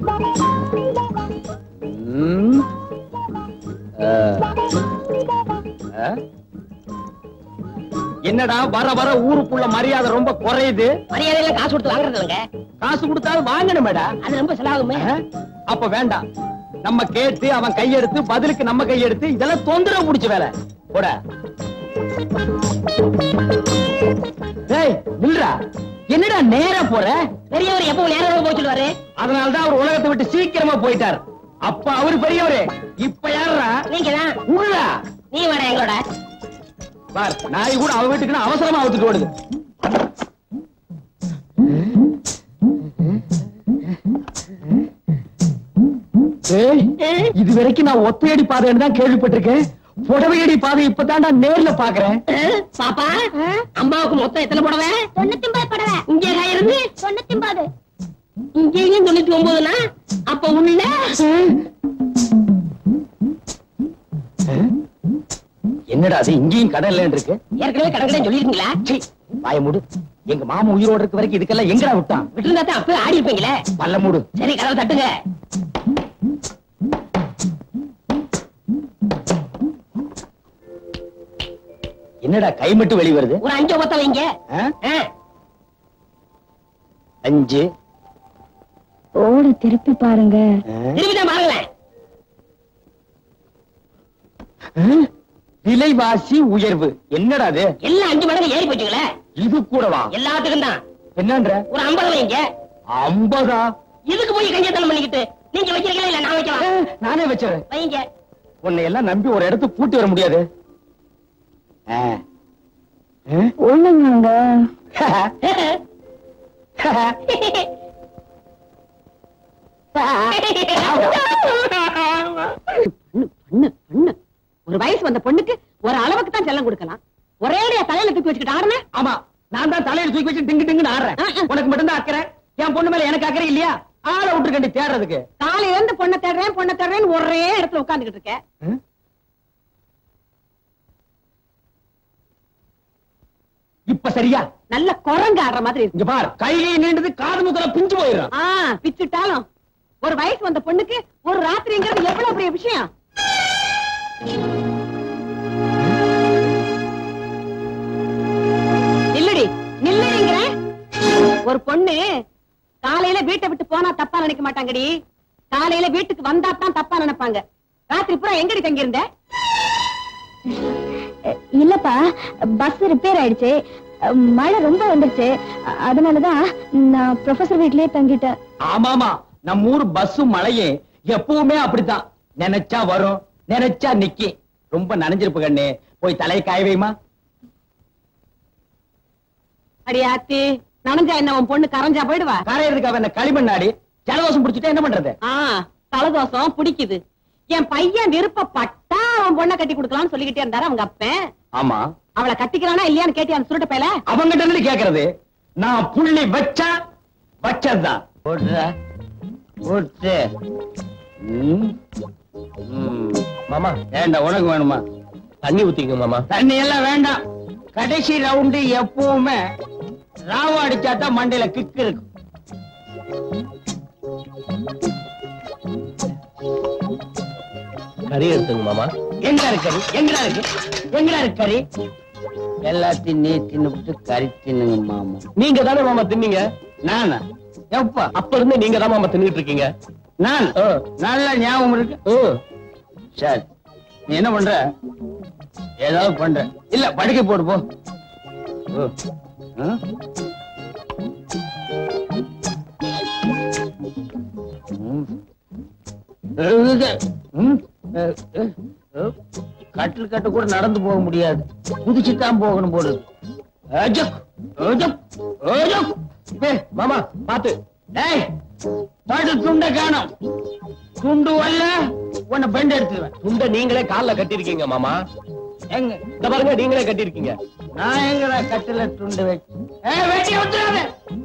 ம். ஆ. ஆ? என்னடா வர வர ஊருக்குள்ள மரியாதை ரொம்ப குறையுது மரியாதையில காசு கொடுத்து வாங்குறது இல்லைங்க காசு கொடுத்தாலும் வாங்கணுமேடா அது ரொம்ப செலவாகுமே ஆ? அப்ப வேண்டாம் நம்ம கேட்டு அவன் கையெடுத்து பதிலுக்கு நம்ம கையெடுத்து இதெல்லாம் தொந்தரவு புடிச்ச வேலை போட டேய் நில்றா என்னடா நேரா போற பெரியவர் எப்போ நேரம் போய் சொல்லுவாரு அதனாலதான் அவர் உலகத்தை விட்டு சீக்கிரமா போயிட்டார் அப்ப அவரு பெரியவரு இப்ப யாருடா நீங்க தான் உள்ளா நீ வாடா எங்களோட பார் நாய் கூட அவ வீட்டுக்கு அவசரமா அவுத்துட்டு ஓடுது ஏய், இது வரைக்கும் நான் ஒத்தையடி பாதைன்னு தான் கேள்விப்பட்டிருக்கேன் புடவையடி பாதை இப்பதான்டா நேர்ல பாக்குறேன் பாப்பா அம்மாவுக்கு மொத்தம் எத்தனை புடவை தொண்ணூத்தி ஒன்பது படவை இங்கே இருந்து தொண்ணூத்தி ஒன்பது இங்கேயும் தொண்ணூத்தி ஒன்பதுனா அப்ப உள்ள என்னடா அது இங்கேயும் கடை இல்லைன்னு இருக்கு ஏற்கனவே கடற்கரை சொல்லிருக்கீங்களா சீ, வாய மூடு எங்க மாமா உயிரோட இருக்க வரைக்கும் இதுக்கெல்லாம் எங்கடா விட்டான் விட்டுருந்தா தான் அப்பவே ஆடி இருப்பீங்களே பல்ல மூடு சரி கதவை தட்டுங்க என்னடா கை மட்டும் வெளிய வருது ஒரு அஞ்சு பத்த வைங்க ஆ? ஆ. அஞ்சு ஓட திருப்பி பாருங்க ஆ? திரும்பி தான் பாருங்களேன் ஆ? விலைவாசி உயர்வு என்னடா அது எல்லாம் அஞ்சு மடங்கு ஏறி போச்சுங்களே இது கூடவா எல்லாத்துக்கும் தான் என்னன்ற ஒரு ஐம்பது வைங்க ஐம்பதா இதுக்கு போய் கஞ்சத்தனம் பண்ணிக்கிட்டு நீங்க வச்சிருக்கீங்களா இல்ல நான் ஆ, வைக்கவா நானே வச்சிடறேன் வைங்க உன்னை எல்லாம் நம்பி ஒரு இடத்துக்கு கூட்டி வர முடியாது ஆ. ஆ? ஒண்ணுங்க பண்ணு பண்ணு பண்ணு ஒரு வயசு வந்த பொண்ணுக்கு ஒரு அளவுக்கு தான் செல்லம் கொடுக்கலாம் ஒரே தலையில தூக்கி வச்சுக்கிட்டு ஆடுன ஆமா நான் தான் தலையில தூக்கி வச்சு டிங்கு டிங்குன்னு ஆடுறேன் ஆ, ஆ. உனக்கு மட்டும் தான் அக்கறை என் பொண்ணு மேல எனக்கு அக்கறை இல்லையா ஆளை விட்டுருக்கண்டி தேடுறதுக்கு காலையில இருந்து பொண்ணை தேடுறேன் பொண்ணை தேடுறேன்னு ஒரே இடத்துல உட்கார்ந்துகிட்டு இருக்க ஆ? இப்ப சரியா நல்ல குரங்கு ஆடுற மாதிரி இருக்கு இங்க பார் கையிலே நீண்டது காது முதல்ல பிஞ்சு போயிடும் ஆ பிச்சுட்டாலும் ஒரு வயசு வந்த பொண்ணுக்கு ஒரு ராத்திரிங்கிறது எவ்வளவு பெரிய விஷயம் நில்லுடி நில்லுடிங்கிற ஒரு பொண்ணு காலையில வீட்டை விட்டு போனா தப்பா நினைக்க மாட்டாங்கடி காலையில வீட்டுக்கு வந்தா தான் தப்பா நினைப்பாங்க ராத்திரி பூரா எங்கடி தங்கி இருந்த இல்லப்பா பஸ் ரிப்பேர் ஆயிடுச்சு மழை ரொம்ப வந்துருச்சு அ- அதனாலதான் நான் ப்ரொஃபசர் வீட்லயே தங்கிட்டேன் ஆமாமா நம்ம ஊர் பஸ்ஸும் மழையும் எப்பவுமே அப்படித்தான் நினைச்சா வரும் நினைச்சா நிக்கி ரொம்ப நனைஞ்சிருப்பு கண்ணு போய் தலையை காய வைமா அடியாத்தி நனைஞ்சா என்ன உன் பொண்ணு கரைஞ்சா போயிடுவா கரையிறதுக்கு அவன் என்ன களிமண் நாடி ஜலதோஷம் பிடிச்சிட்டா என்ன பண்றது ஆ தலதோஷம் பிடிக்குது என் பையன் விருப்பப்பட்டா அவன் பொண்ணை கட்டி கொடுக்கலாம்னு சொல்லிக்கிட்டே இருந்தாரு அவங்க அப்பன் ஆமா அவளை கட்டிக்கிறானா இல்லையான்னு கேட்டியா அந்த சுருட்ட பையல அவங்கிட்ட இருந்து கேக்குறது நான் புள்ளி வச்சா வச்சதுதான் போடுற போட்டு மாமா வேண்டா உனக்கு வேணுமா தண்ணி ஊத்திங்க மாமா தண்ணி எல்லாம் வேண்டாம் கடைசி ரவுண்டு எப்பவுமே ராவ அடிச்சா தான் மண்டையில கிக்கு இருக்கும் கறி எடுத்துங்க மாமா எங்க இருக்கு கறி எங்கடா இருக்கு எங்கடா இருக்கு கறி எல்லாத்தையும் நீ தின்னுபிட்டு கறி தின்னுங்க மாமா நீங்க தானே மாமா தின்னீங்க நானா எப்பா அப்ப இருந்து நீங்க தான் மாமா தின்னுட்டு இருக்கீங்க நான் ஆ. நல்ல ஞாபகம் இருக்கு ம். சரி நீ என்ன பண்ற ஏதாவது பண்ற இல்ல படுக்கை போடு போ ஓ. ஆ? ம். இது, ம். அஹ், அஹ், அஹ். கட்டில் கட்டு கூட நடந்து போக முடியாது குதிச்சுதான் போகணும் போடுது அஜக், அஜக், அஜக். ஏய், மாமா பாத்து டேய் படு துண்ட காணோம் துண்டு வரல உன்னை பெண்ட் எடுத்துருவேன் துண்ட நீங்களே கால்ல கட்டிருக்கீங்க மாமா எங்க இந்த பாருங்க நீங்களே கட்டிருக்கீங்க நான் எங்கடா கட்டில துண்டு வச்சு ஏய் வெட்டி விட்டுறாத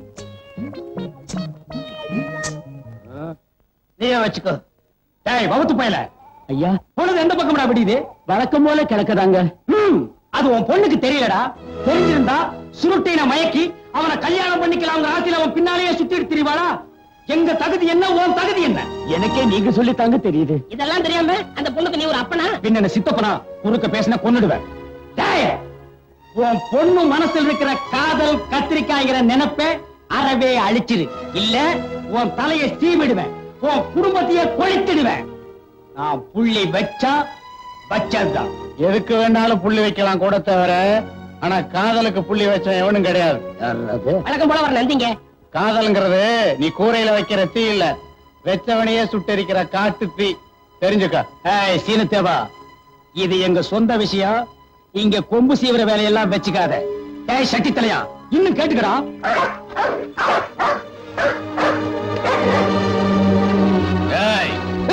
நீயே வச்சுக்கோ டேய் வகுத்து பயல ஐயா பொழுது எந்த பக்கம்டா விடியுது வழக்கம் போல கிடக்குதாங்க ம், அது உன் பொண்ணுக்கு தெரியலடா தெரிஞ்சிருந்தா சுருட்டின மயக்கி அவனை கல்யாணம் பண்ணிக்கலாம் அவங்க ஆத்தில அவன் பின்னாலேயே சுத்திட்டு திரிவாளா எங்க தகுதி என்ன உன் தகுதி என்ன எனக்கே நீங்க சொல்லி தாங்க தெரியுது இதெல்லாம் தெரியாம அந்த பொண்ணுக்கு நீ ஒரு அப்பனா பின்ன என்ன சித்தப்பனா குறுக்க பேசினா கொன்னுடுவேன் டேய், உன் பொண்ணு மனசுல இருக்கிற காதல் கத்திரிக்காய்ங்கிற நினைப்ப அறவே அழிச்சிரு இல்ல உன் தலையை சீவிடுவேன் உன் குடும்பத்தையே கொளுத்திடுவேன் நான் புள்ளி வச்சா வச்சதுதான் எதுக்கு வேணாலும் புள்ளி வைக்கலாம் கூட தவிர ஆனா காதலுக்கு புள்ளி வச்ச எவனும் கிடையாது வழக்கம் போல வர நந்திங்க காதல்ங்கிறது நீ கூரையில வைக்கிற தீ இல்ல வெச்சவனையே சுட்டெரிக்கிற காட்டு தீ தெரிஞ்சுக்க ஏய் சீனத்தேவா இது எங்க சொந்த விஷயம் இங்க கொம்பு சீவிர வேலையெல்லாம் வச்சுக்காத ஏய் சட்டி தலையா இன்னும் கேட்டுக்கடா ஏய்,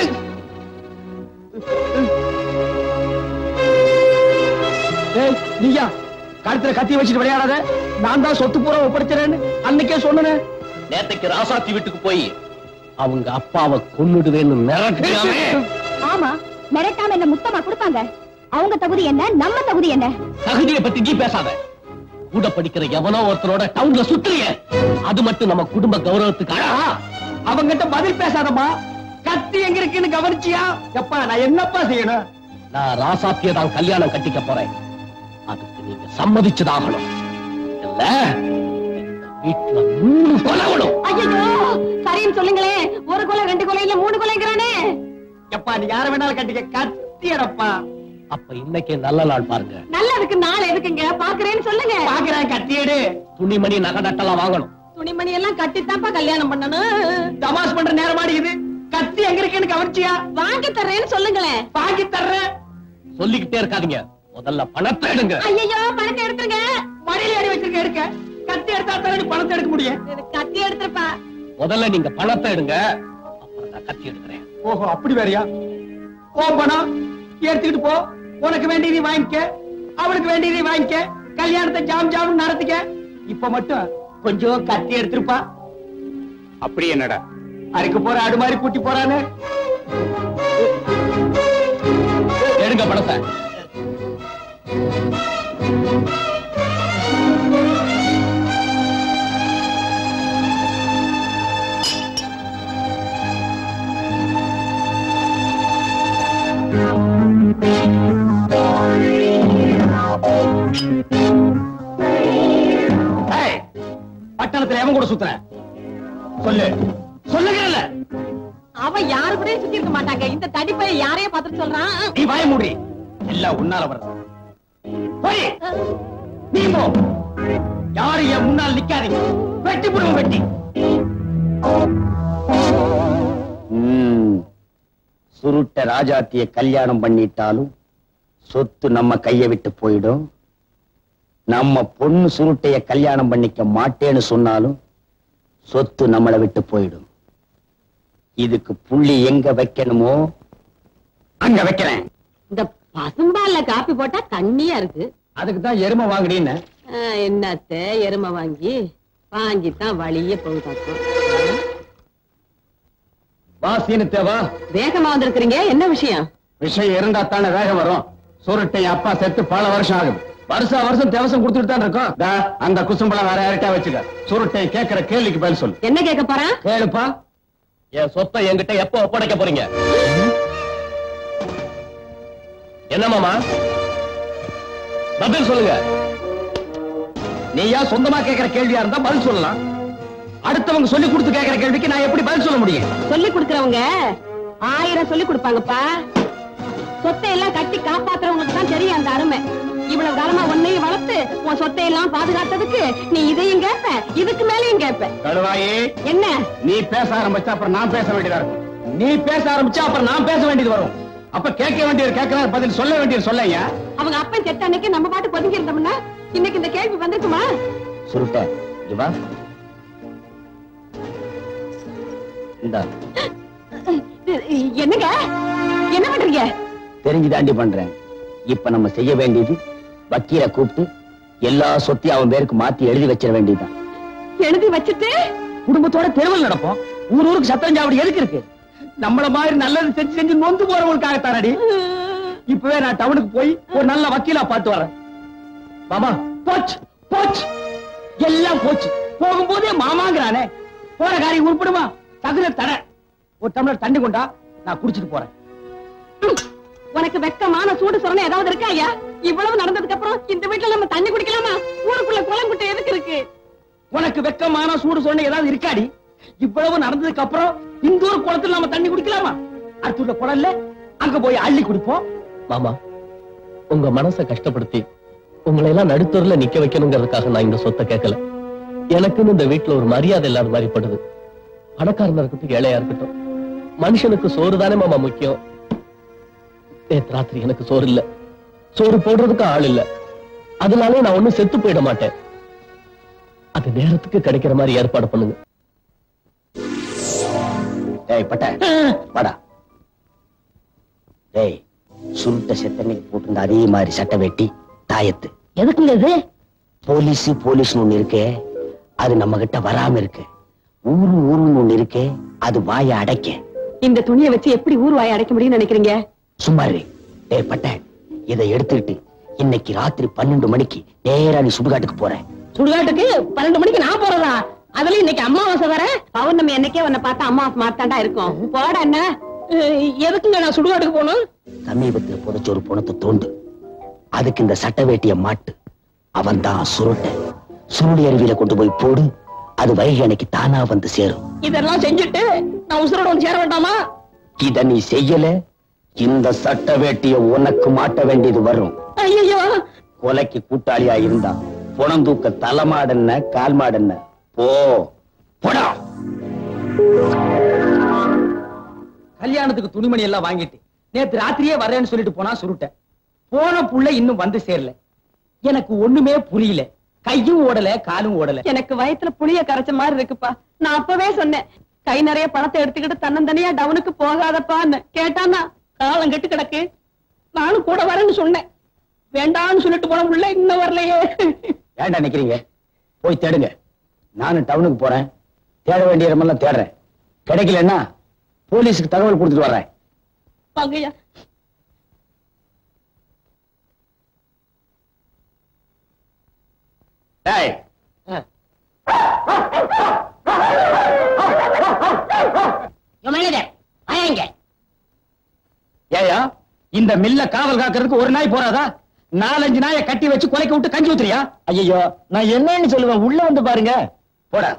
ஏய் நீயா கழுத்துல கத்தி வச்சுட்டு விளையாடாத நான் தான் சொத்து பூரா ஒப்படைச்சிறேன்னு அன்னைக்கே சொன்னேன் நேத்தைக்கு ராசாத்தி வீட்டுக்கு போய் அவங்க அப்பாவை கொன்னுடுவேன்னு மிரட்டியாமே ஆமா மிரட்டாம என்ன முத்தமா கொடுப்பாங்க அவங்க தகுதி என்ன நம்ம தகுதி என்ன தகுதியை பத்தி நீ பேசாத கூட படிக்கிற எவனோ ஒருத்தரோட டவுன்ல சுத்துறிய அது மட்டும் நம்ம குடும்ப கௌரவத்துக்கு அழகா அவங்கிட்ட பதில் பேசாதம்மா கத்தி எங்க இருக்குன்னு கவனிச்சியா எப்பா நான் என்னப்பா செய்யணும் நான் ராசாத்திய தான் கல்யாணம் கட்டிக்க போறேன் அதுக்கு நீங்க சம்மதிச்சுதாகணும் இல்ல இந்த வீட்டுல மூணு கொலவணும் ஐயோ சரின்னு சொல்லுங்களே ஒரு கொலை ரெண்டு கொலை இல்ல மூணு கொலைங்கிறானே எப்பா நீ யார வேணாலும் கட்டிக்க கத்தியடப்பா அப்ப இன்னைக்கு நல்ல நாள் பாருங்க நல்லதுக்கு நாள் எதுக்குங்க பாக்குறேன்னு சொல்லுங்க பாக்குறேன் கத்தியடு துணிமணி நகை நட்டெல்லாம் வாங்கணும் துணிமணி எல்லாம் கட்டித்தான்ப்பா கல்யாணம் பண்ணணும் தமாஸ் பண்ற நேரமாடி இது கத்தி எங்க இருக்குன்னு கவனிச்சியா வாங்கி தர்றேன்னு சொல்லுங்களேன் வாங்கி தர்றேன் சொல்லிக்கிட்டே இருக்காதீங்க முதல்ல பணத்தை எடுங்க ஐயோ பணத்தை எடுத்துருங்க மடியில அடி வச்சிருக்க எடுக்க கத்தி எடுத்தா தானே நீ பணத்தை எடுக்க முடியும் எனக்கு கத்தி எடுத்துருப்பா முதல்ல நீங்க பணத்தை எடுங்க அப்புறம் நான் கத்தி எடுக்கிறேன் ஓஹோ அப்படி வேறயா ஓ பணம் எடுத்துக்கிட்டு போ உனக்கு வேண்டியதை வாங்கிக்க அவளுக்கு வேண்டியதை வாங்கிக்க கல்யாணத்தை ஜாம் ஜாம் நடத்திக்க இப்ப மட்டும் கொஞ்சம் கத்தி எடுத்திருப்பா அப்படி என்னடா அறுக்க போற ஆடு மாதிரி கூட்டி போறானே எடுங்க பணத்தை ஏய், பட்டணத்துல எவன் கூட சுத்துற சொல்லு சொல்லுகிறல்ல அவன் யாரு கூட சுத்தி இருக்க மாட்டாங்க இந்த தடிப்பை யாரையும் பார்த்துட்டு சொல்றான் நீ வாய மூடி எல்லாம் உன்னால வர்றது போய் நீ போ யாரும் என் முன்னால் நிக்காதீங்க வெட்டி போடுவோம் வெட்டி சுருட்ட ராஜாத்திய கல்யாணம் பண்ணிட்டாலும் சொத்து நம்ம கைய விட்டு போயிடும் நம்ம பொண்ணு சுருட்டைய கல்யாணம் பண்ணிக்க மாட்டேன்னு சொன்னாலும் சொத்து நம்மளை விட்டு போயிடும் இதுக்கு புள்ளி எங்க வைக்கணுமோ அங்க வைக்கிறேன் இந்த பசும்பால்ல காப்பி போட்டா தண்ணியா இருக்கு அதுக்கு தான் எருமை வாங்குறீன்னு ஆ, என்னத்த எருமை வாங்கி வாங்கித்தான் வழிய போகுதாக்கும் வா சீனு தேவா வேகமா வந்திருக்கிறீங்க என்ன விஷயம் விஷயம் இருந்தா தானே வேகம் வரும் சுருட்டை அப்பா செத்து பல வருஷம் ஆகுது வருஷம் வருஷம் தேவசம் கொடுத்துட்டு தான் இருக்கோம் தா, அந்த குசும்பளம் வேற யார்கிட்ட வச்சுக்க சுருட்டை கேட்கிற கேள்விக்கு பதில் சொல்லு என்ன கேட்க போறான் கேளுப்பா என் சொத்தை என்கிட்ட எப்ப ஒப்படைக்க போறீங்க என்ன மாமா பதில் சொல்லுங்க நீயா சொந்தமா கேட்கிற கேள்வியா இருந்தா பதில் சொல்லலாம் அடுத்தவங்க சொல்லி கொடுத்து கேட்கிற கேள்விக்கு நான் எப்படி பதில் சொல்ல முடியும் சொல்லி கொடுக்கறவங்க ஆயிரம் சொல்லி கொடுப்பாங்கப்பா சொத்தை எல்லாம் கட்டி காப்பாத்துறவங்களுக்கு தான் தெரியும் அந்த அருமை இவ்வளவு காலமா உன்னையும் வளர்த்து உன் சொத்தை எல்லாம் பாதுகாத்ததுக்கு நீ இதையும் கேட்ப இதுக்கு மேலயும் கேட்ப கழுவாயி என்ன நீ பேச ஆரம்பிச்சா அப்புறம் நான் பேச வேண்டியதா இருக்கும் நீ பேச ஆரம்பிச்சா அப்புறம் நான் பேச வேண்டியது வரும் அப்ப கேட்க வேண்டியது கேட்கிறார் பதில் சொல்ல வேண்டியது சொல்லையா அவங்க அப்பன் செத்த அன்னைக்கு நம்ம பாட்டு ஒதுங்கி இருந்தோம்னா இன்னைக்கு இந்த கேள்வி வந்திருக்குமா சுருட்ட இவா இந்தா என்னங்க என்ன பண்றீங்க தெரிஞ்சு தாண்டி பண்றேன் இப்ப நம்ம செய்ய வேண்டியது வக்கீல கூப்பிட்டு எல்லா சொத்தையும் அவன் பேருக்கு மாத்தி எழுதி வச்சிட வேண்டியதுதான் எழுதி வச்சுட்டு குடும்பத்தோட தெருவில் நடப்போம் ஊர் ஊருக்கு சத்தம் சாவடி எதுக்கு இருக்கு நம்மள மாதிரி நல்லது செஞ்சு செஞ்சு நொந்து போறவங்களுக்காகத்தானடி இப்பவே நான் டவுனுக்கு போய் ஒரு நல்ல வக்கீலா பார்த்து வரேன் மாமா போச்சு போச்சு எல்லாம் போச்சு போகும்போதே மாமாங்கிறானே போற காரியம் உருப்படுமா தகுந்த தர ஒரு டம்ளர் தண்ணி கொண்டா நான் குடிச்சிட்டு போறேன் ம். உனக்கு வெக்கமான சூடு சொரணை ஏதாவது இருக்கா ஐயா இவ்வளவு நடந்ததுக்கு அப்புறம் இந்த வீட்டுல நம்ம தண்ணி குடிக்கலாமா ஊருக்குள்ள குளங்குட்டை எதுக்கு இருக்கு உனக்கு வெக்கமான சூடு சொன்ன ஏதாவது இருக்காடி இவ்வளவு நடந்ததுக்கு அப்புறம் இந்த ஒரு குளத்துல நம்ம தண்ணி குடிக்கலாமா அடுத்துள்ள குளம்ல அங்க போய் அள்ளி குடிப்போம் மாமா உங்க மனசை கஷ்டப்படுத்தி உங்களை எல்லாம் நடுத்தூர்ல நிக்க வைக்கணுங்கிறதுக்காக நான் இந்த சொத்தை கேட்கல எனக்குன்னு இந்த வீட்டுல ஒரு மரியாதை இல்லாத மாதிரி படுது பணக்காரனா இருக்கட்டும் ஏழையா இருக்கட்டும் மனுஷனுக்கு சோறு தானே மாமா முக்கியம் நேத்து ராத்திரி எனக்கு சோறு இல்ல சோறு போடுறதுக்கு ஆள் இல்ல அதனாலே நான் ஒண்ணும் செத்து போயிட மாட்டேன் அது நேரத்துக்கு கிடைக்கிற மாதிரி ஏற்பாடு பண்ணுங்க டேய் பட்ட வாடா டேய் சுருட்ட செத்தன்னைக்கு போட்டிருந்த அதே மாதிரி சட்டை வெட்டி தாயத்து எதுக்குங்க இது போலீஸ் போலீஸ்னு ஒண்ணு இருக்கே அது நம்ம கிட்ட வராம இருக்கு ஊரு ஊருன்னு ஒண்ணு இருக்கே அது வாய அடைக்க இந்த துணியை வச்சு எப்படி ஊர் வாயை அடைக்க முடியும்னு நினைக்கிறீங்க சும்மா இரு. டேய் பட்ட இதை எடுத்துக்கிட்டு இன்னைக்கு ராத்திரி பன்னெண்டு மணிக்கு நேரா நீ சுடுகாட்டுக்கு போற சுடுகாட்டுக்கு பன்னெண்டு மணிக்கு நான் போறதா அதுல இன்னைக்கு அம்மாவாசை வர பௌர்ணமி என்னைக்கே உன்னை பார்த்தா அம்மாவாசை மாத்தாண்டா இருக்கும் போட என்ன எதுக்குங்க நான் சுடுகாட்டுக்கு போகணும் சமீபத்துல புதைச்ச ஒரு பணத்தை தோண்டு அதுக்கு இந்த சட்ட வேட்டிய மாட்டு அவன் தான் சுருட்ட சுருளி அருவியில கொண்டு போய் போடு அது வைகை அன்னைக்கு தானா வந்து சேரும் இதெல்லாம் செஞ்சுட்டு நான் உசுரோட வந்து சேர வேண்டாமா இத நீ செய்யல இந்த சட்ட வேட்டிய உனக்கு மாட்ட வேண்டியது வரும் ஐயோ கொலைக்கு கூட்டாளியா இருந்தா புணம் தூக்க தலைமாடன்ன கால் மாடன்ன போ போடா கல்யாணத்துக்கு துணிமணி எல்லாம் வாங்கிட்டு நேத்து ராத்திரியே வரேன்னு சொல்லிட்டு போனா சுருட்ட போன புள்ள இன்னும் வந்து சேரல எனக்கு ஒண்ணுமே புரியல கையும் ஓடல காலும் ஓடல எனக்கு வயத்துல புளிய கரைச்ச மாதிரி இருக்குப்பா நான் அப்பவே சொன்னேன் கை நிறைய பணத்தை எடுத்துக்கிட்டு தன்னந்தனியா டவுனுக்கு போகாதப்பான்னு கேட்டானா காலம் கெட்டு கிடக்கு நானும் கூட வரேன்னு சொன்னேன் வேண்டாம்னு சொல்லிட்டு போன உள்ள இன்னும் வரலையே ஏன்டா நிக்கிறீங்க போய் தேடுங்க நானும் டவுனுக்கு போறேன் தேட வேண்டிய இடமெல்லாம் தேடுறேன் கிடைக்கலன்னா போலீஸுக்கு தகவல் கொடுத்துட்டு வர்றேன் வாங்கய்யா டேய் ஏயா இந்த மில்ல காவல் காக்கிறதுக்கு ஒரு நாய் போறாதா நாலஞ்சு நாயை கட்டி வச்சு கொலைக்க விட்டு கஞ்சி ஊத்துறியா ஐயோ நான் என்னன்னு சொல்லுவேன் உள்ள வந்து பாருங்க போடா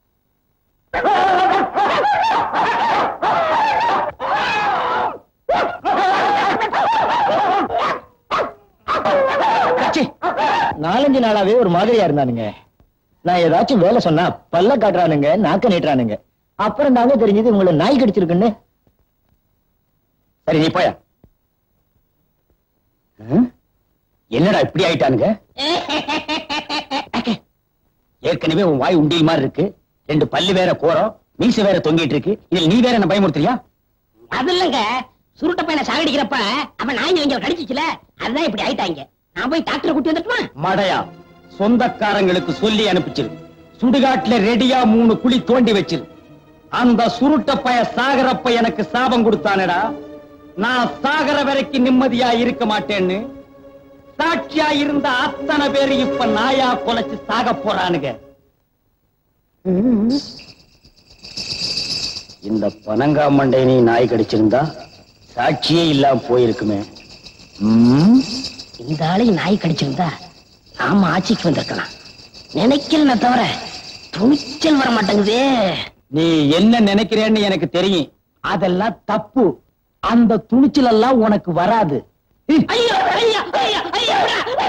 நாலஞ்சு நாளாவே ஒரு மாதிரியா இருந்தானுங்க நான் ஏதாச்சும் வேலை சொன்னா பல்ல காட்டுறானுங்க நாக்க நீட்டுறானுங்க அப்புறம் தாங்க தெரிஞ்சது உங்களை நாய் கடிச்சிருக்குன்னு சரி நீ போயா ம்? என்னடா இப்படி ஆயிட்டானுங்க ஏற்கனவே உன் வாய் உண்டியல் மாதிரி இருக்கு ரெண்டு பல்லு வேற கோரம் மீச வேற தொங்கிட்டு இருக்கு இதில் நீ வேற என்ன பயமுறுத்துறியா அது இல்லங்க சுருட்ட பையனை சாகடிக்கிறப்ப அவன் நாய் அவங்க கடிச்சிச்சுல அதுதான் இப்படி ஆயிட்டாங்க நான் போய் டாக்டர் கூட்டி வந்துட்டுமா மடையா சொந்தக்காரங்களுக்கு சொல்லி அனுப்பிச்சிரு சுடுகாட்டுல ரெடியா மூணு குழி தோண்டி வச்சிரு அந்த சுருட்ட பய சாகரப்ப எனக்கு சாபம் கொடுத்தானடா நான் சாகர வரைக்கும் நிம்மதியா இருக்க மாட்டேன்னு சாட்சியா இருந்த அத்தனை பேரு இப்ப நாயா கொலைச்சு சாக போறானுங்க இந்த பனங்காமண்டை நீ நாய் கடிச்சிருந்தா சாட்சியே இல்லாம போயிருக்குமே ம் இந்த ஆளையும் நாய் கடிச்சிருந்தா நாம ஆட்சிக்கு வந்திருக்கலாம் நினைக்கிறேன் தவிர துணிச்சல் வர மாட்டேங்குதே நீ என்ன நினைக்கிறேன்னு எனக்கு தெரியும் அதெல்லாம் தப்பு அந்த துணிச்சல் எல்லாம் உனக்கு வராது ஐயோ ஐயா ஐயா ஐயா